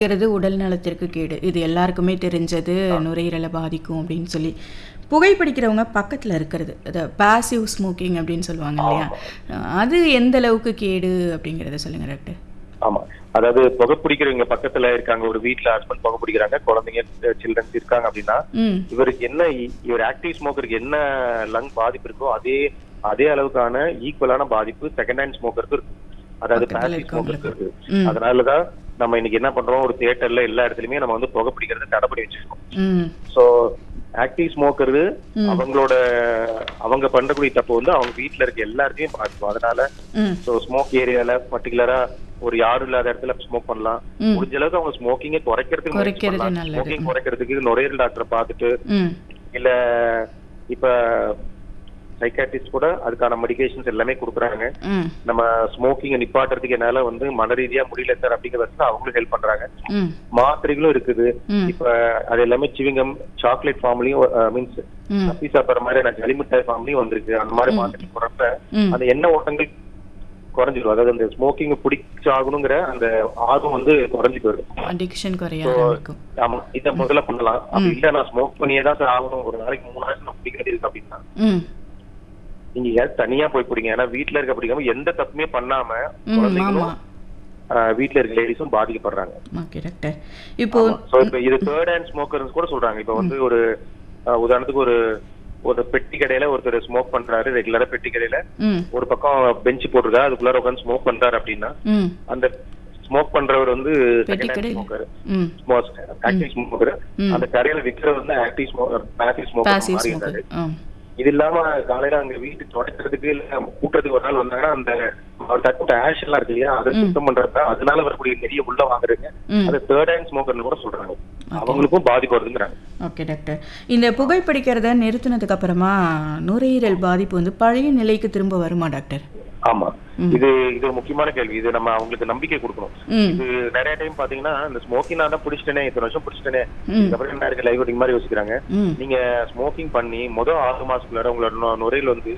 இருக்கிறது உடல் நலத்திற்கு கேடு இது எல்லாருக்குமே தெரிஞ்சது நுரையீரலை பாதிக்கும் அப்படின்னு சொல்லி புகைப்பிடிக்கிறவங்க பக்கத்தில் இருக்கிறது அதை பாசிவ் ஸ்மோக்கிங் அப்படின்னு சொல்லுவாங்க இல்லையா அது எந்த அளவுக்கு கேடு அப்படிங்கிறத சொல்லுங்க டாக்டர் ஆமா அதாவது புகை பிடிக்கிறவங்க பக்கத்துல இருக்காங்க ஒரு வீட்ல ஹஸ்பண்ட் புகை பிடிக்கிறாங்க குழந்தைங்க சில்ட்ரன்ஸ் இருக்காங்க அப்படின்னா ம் இவருக்கு என்ன இ- இவர் ஆக்டிவ் ஸ்மோக்கருக்கு என்ன லங் பாதிப்பு இருக்கோ அதே அதே அளவுக்கான ஈக்குவலான பாதிப்பு செகண்ட் ஹேண்ட் ஸ்மோக்கருக்கு இருக்கு அதாவது பக்கத்துல பாசிவ் ஸ்மோக்கருக்கு இருக்கவங்களுக்கு. இருக்கு ம். அதனாலதான் நம்ம இன்னைக்கு என்ன பண்றோம் ஒரு தியேட்டர்ல எல்லா இடத்துலயுமே நம்ம வந்து புகை பிடிக்கிறத தடை பண்ணி வச்சிருக்கோம் ம் சோ ஆக்டிவ் ஸ்மோக்கர் அவங்களோட அவங்க பண்ணக்கூடிய தப்பு வந்து அவங்க வீட்ல இருக்க எல்லாத்தையும் பாதிக்கும் அதனால ம் சோ ஸ்மோக் ஏரியால பர்டிகுலரா ஒரு யாரும் இல்லாத இடத்துல ஸ்மோக் பண்ணலாம் ம். முடிஞ்ச அளவுக்கு அவங்க ஸ்மோக்கிங்க குறைக்கிறதுக்கு குறைக்கிறது நல்லது. ஸ்மோக்கிங் குறைக்கிறதுக்கு நுரையீரல் டாக்டரை பார்த்துட்டு ம் இல்ல இப்ப சைக்காட்ரிஸ்ட் கூட அதுக்கான மெடிகேஷன்ஸ் எல்லாமே கொடுக்குறாங்க ம் நம்ம ஸ்மோக்கிங் நிப்பாட்டுறதுக்கு என்னால வந்து மன ரீதியா முடியல சார் அப்படிங்கிற பட்சத்துல அவங்களும் ஹெல்ப் பண்றாங்க ம் மாத்திரைகளும் இருக்குது ம். இப்ப அது எல்லாமே சிவிங்கம் சாக்லேட் ஃபார்ம்லயும் மீன்ஸ் ம் அப்பி சாப்பிடுற மாதிரி நான் ஜலிமிட்டாய் ஃபார்ம்லயும் வந்திருக்கு அந்த மாதிரி மாத்திரை போறப்ப ம் அந்த எண்ணெய் ஓட்டங்கள் குறைஞ்சிடும் அதாவது அந்த ஸ்மோக்கிங் பிடிச்சாகணுங்கிற அந்த ஆர்வம் வந்து குறைஞ்சிட்டு வரும் அடிக்ஷன் குறைய ஆரம்பிக்கும் ஆமா இத முதல்ல பண்ணலாம் அப்படி இல்ல நான் ஸ்மோக் பண்ணியே தான் சார் ஆகணும் ஒரு நாளைக்கு மூணு நாளைக்கு நான் பிடிக்கிறது இருக்கு அப்படின்னா ம் நீங்க ஏன் தனியா போய் பிடிங்க ஏன்னா வீட்ல இருக்க பிடிக்காம எந்த தப்புமே பண்ணாம ம் குழந்தைங்களும் ஆமாம் ஆஹ், வீட்ல இருக்க லேடிஸும் பாதிக்கப்படுறாங்க ஓகே டாக்டர் இப்போ சோ இப்ப இது தேர்ட் ஹேண்ட் ஸ்மோக்கர்ஸ் கூட சொல்றாங்க இப்ப வந்து ஒரு ஆஹ், உதாரணத்துக்கு ஒரு ஒரு பெட்டி கடையில ஒருத்தர் ஸ்மோக் பண்றாரு ரெகுலரா பெட்டி கடையில ம் ஒரு பக்கம் பெஞ்ச் போட்டிருக்கா அதுக்குள்ளார உட்காந்து ஸ்மோக் பண்றாரு அப்படின்னா ம் அந்த ஸ்மோக் பண்றவர் வந்து பெட்டி செகண்ட் ஹேண்ட் கடையில் ஸ்மோக்கர் ம் ஆக்டிவ் ஸ்மோக்கர் ம். அந்த கடையில விக்கிறவர் வந்து active smoker passive smoker passive மாறி ஸ்மோக்கர் இருந்தாரு ஆ இது இல்லாம காலையில அங்க வீட்டு தொடக்கிறதுக்கு இல்ல கூட்டுறதுக்கு ஒரு நாள் வந்தாங்கன்னா அந்த அவர் தட்டு ஆஷ் எல்லாம் இருக்கு இல்லையா அதை சுத்தம் பண்றப்ப அதனால வரக்கூடிய நிறைய உள்ள வாங்குறதுங்க ம் அது தேர்ட் ஹேண்ட் ஸ்மோக்கர்னு கூட சொல்றாங்க அவங்களுக்கும் பாதிப்பு வருதுங்கிறாங்க ஓகே டாக்டர் இந்த புகைப்பிடிக்கிறத நிறுத்தினதுக்கு அப்புறமா நுரையீரல் பாதிப்பு வந்து பழைய நிலைக்கு திரும்ப வருமா டாக்டர் ஆமா இது இது ஒரு முக்கியமான கேள்வி இது நம்ம அவங்களுக்கு நம்பிக்கை கொடுக்கணும் ம் இது நிறைய டைம் பாத்தீங்கன்னா இந்த ஸ்மோக்கிங் நான் தான் பிடிச்சிட்டேனே இத்தனை வருஷம் பிடிச்சிட்டேனே ம் இதுக்கப்புறம் என்ன இருக்கு லைவ் மாதிரி யோசிக்கிறாங்க ம் நீங்க ஸ்மோக்கிங் பண்ணி முதல் ஆறு மாசத்துக்குள்ளார உங்களோட நு- நுரையீரல் வந்து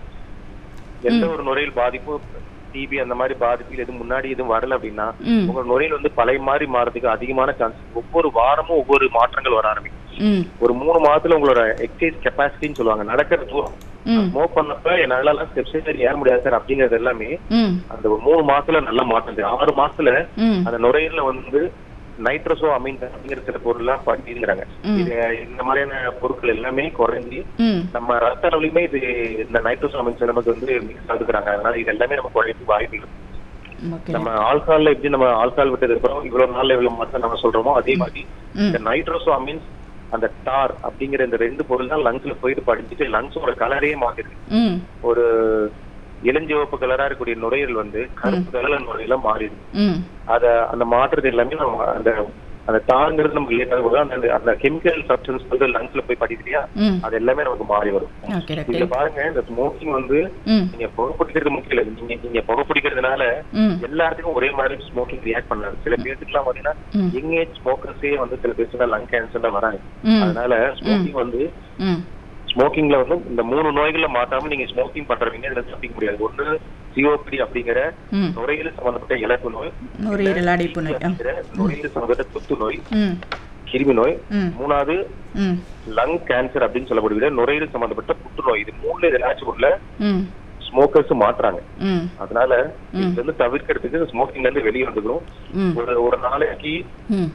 எந்த ஒரு நுரையீரல் பாதிப்பு டிபி அந்த மாதிரி பாதிப்புகள் எதுவும் முன்னாடி எதுவும் வரல அப்படின்னா ம் உங்க நுரையீரல் வந்து பழைய மாதிரி மாறதுக்கு அதிகமான சான்ஸ் ஒவ்வொரு வாரமும் ஒவ்வொரு மாற்றங்கள் வர ஆரம்பிக்கும் ம் ஒரு மூணு மாதத்துல உங்களோட எக்ஸசைஸ் கெப்பாசிட்டின்னு சொல்லுவாங்க நடக்கிற தூரம் ம் ஸ்மோக் பண்ணப்ப என்னால எல்லாம் ஸ்டெப்ஸ் ஏற முடியாது சார் அப்படிங்கிறது எல்லாமே ம் அந்த ஒரு மூணு மாசத்துல நல்ல மாற்றம் தெரியும். ஆறு மாசத்துல ம் அந்த நுரையீரல வந்து நைட்ரஸோ அமீன் அப்படிங்கிற சில பொருள் எல்லாம் பண்ணிருக்கிறாங்க ம். இது இந்த மாதிரியான பொருட்கள் எல்லாமே குறைஞ்சி ம் நம்ம ரத்த அளவுலயுமே இது இந்த நைட்ரோஸ் அமீன்ஸ் நமக்கு வந்து மிக்ஸ் ஆகுதுறாங்க அதனால இது எல்லாமே நம்ம குறையத்துக்கு வாய்ப்பு இருக்கு ஓகே நம்ம ஆல்கால்ல எப்படி நம்ம ஆல்கால் விட்டதுக்கு அப்புறம் இவ்வளவு நாள்ல இவ்வளவு மாசம் நம்ம சொல்றோமோ அதே மாதிரி ம் இந்த நைட்ரோசோ அமீன்ஸ் அந்த டார் அப்படிங்கிற இந்த ரெண்டு பொருள் தான் லங்ஸ்ல போயிட்டு படிச்சுட்டு லங்ஸோட கலரே மாத்திருக்கு ம் ஒரு இளஞ்சிவப்பு கலரா இருக்கக்கூடிய நுரையீரல் வந்து கருப்பு கலர்ல நுரையீரல மாறிடுது ம் அத அந்த மாற்றுறது எல்லாமே நம்ம அந்த அந்த தாங்கிறது நமக்கு லேட் ஆகும் அந்த அந்த கெமிக்கல் சப்ஸ்டன்ஸ் வந்து லங்ஸ்ல போய் படிக்கிறியா ம் அது எல்லாமே நமக்கு மாறி வரும் ஓகே இதுல டாக்டர் பாருங்க இந்த ஸ்மோக்கிங் வந்து ம் நீங்க புகை பிடிக்கிறது முக்கியம் இல்லை நீங்க நீங்க புகை பிடிக்கிறதுனால ம் எல்லாத்துக்கும் ஒரே மாதிரி ஸ்மோக்கிங் ரியாக்ட் பண்ணாது சில பேர்த்துக்குலாம் பாத்தீங்கன்னா ம் யங் ஏஜ் ஸ்மோக்கர்ஸே வந்து சில பேருக்கு லங் கேன்சர்ல வராங்க ம் அதனால ஸ்மோக்கிங் வந்து ம் ஸ்மோக்கிங்ல வந்து இந்த மூணு நோய்களை மாத்தாம நீங்க ஸ்மோக்கிங் பண்றவங்க இதுல தப்பிக்க முடியாது ஒண்ணு சிஓபிடி அப்படிங்கிற ம் நுரையீரல் சம்பந்தப்பட்ட இழப்பு நோய் நுரையீரல் அடைப்பு நோய் ஆ அப்படிங்கிற நுரையீரல் சம்பந்தப்பட்ட தொத்து நோய் ம் கிருமி நோய் ம் மூணாவது ம் லங் கேன்சர் அப்படின்னு சொல்லக்கூடிய நுரையீரல் சம்பந்தப்பட்ட புற்றுநோய் இது மூணுல ஏதாச்சும் ஒண்ணுல ம் ஸ்மோக்கர்ஸ் மாத்துறாங்க ம் அதனால இதுல இருந்து தவிர்க்கிறதுக்கு ஸ்மோக்கிங்ல இருந்து வெளியே வந்துக்கணும் ம் ஒரு ஒரு நாளைக்கு ம்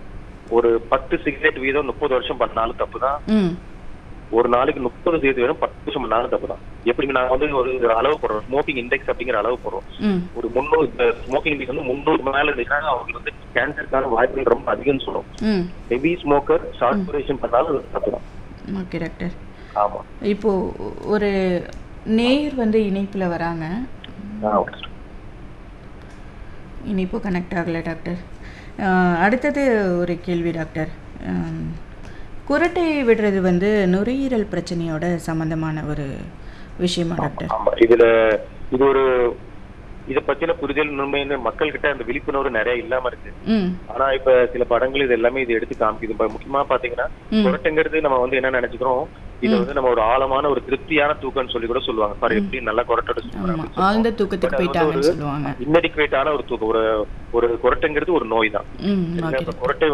ஒரு பத்து சிகரெட் வீதம் முப்பது வருஷம் பண்ணாலும் தப்பு தான் ம் ஒரு நாளைக்கு முப்பது சிகரெட் வீதம் பத்து வருஷம் பண்ணாலும் தப்பு தான் எப்படி நாங்க வந்து ஒரு அளவு போடுறோம் ஸ்மோக்கிங் இண்டெக்ஸ் அப்படிங்கிற அளவு போடுறோம் ம் ஒரு முந்நூறு ஸ்மோக்கிங் இண்டெக்ஸ் வந்து முந்நூறு மேல இருந்துச்சுன்னா அவங்களுக்கு வந்து கேன்சருக்கான வாய்ப்புகள் ரொம்ப அதிகம்னு சொல்லுவோம் ம் ஹெவி ஸ்மோக்கர் ஷார்ட் டியூரேஷன் பண்ணாலும் அது தப்பு தான் ஓகே டாக்டர் ஆமா இப்போ ஒரு நேர் வந்து இணைப்பில் வராங்க ஆ, okay. இணைப்பு கனெக்ட் ஆகலை டாக்டர் அஹ், அடுத்தது ஒரு கேள்வி டாக்டர் அம், குரட்டை விடுறது வந்து நுரையீரல் பிரச்சனையோட சம்மந்தமான ஒரு விஷயமா டாக்டர் ஆமா இதுல இது ஒரு இத பத்தின புரிதல் உண்மையான மக்கள் கிட்ட அந்த விழிப்புணர்வு நிறைய இல்லாம இருக்கு ம் ஆனா இப்ப சில படங்கள் இது எல்லாமே இது எடுத்து காமிக்குது இப்ப முக்கியமா பாத்தீங்கன்னா ம். கொரட்டைங்கிறது நம்ம வந்து என்ன நினைச்சுக்கிறோம் இது வந்து நம்ம ஒரு ஆழமான ஒரு திருப்தியான தூக்கம்னு சொல்லி கூட சொல்லுவாங்க பாரு எப்படி நல்லா கொரட்டோட ஆமா ஆழ்ந்த தூக்கத்துக்கு போயிட்டாங்கன்னு சொல்லுவாங்க இன்னடிக்குவேட்டான ஒரு தூக்கம் ஒரு ஒரு கொரட்டைங்கிறது ஒரு நோய் தான் ம் சரிங்களா? ஓகே இப்ப கொரட்டை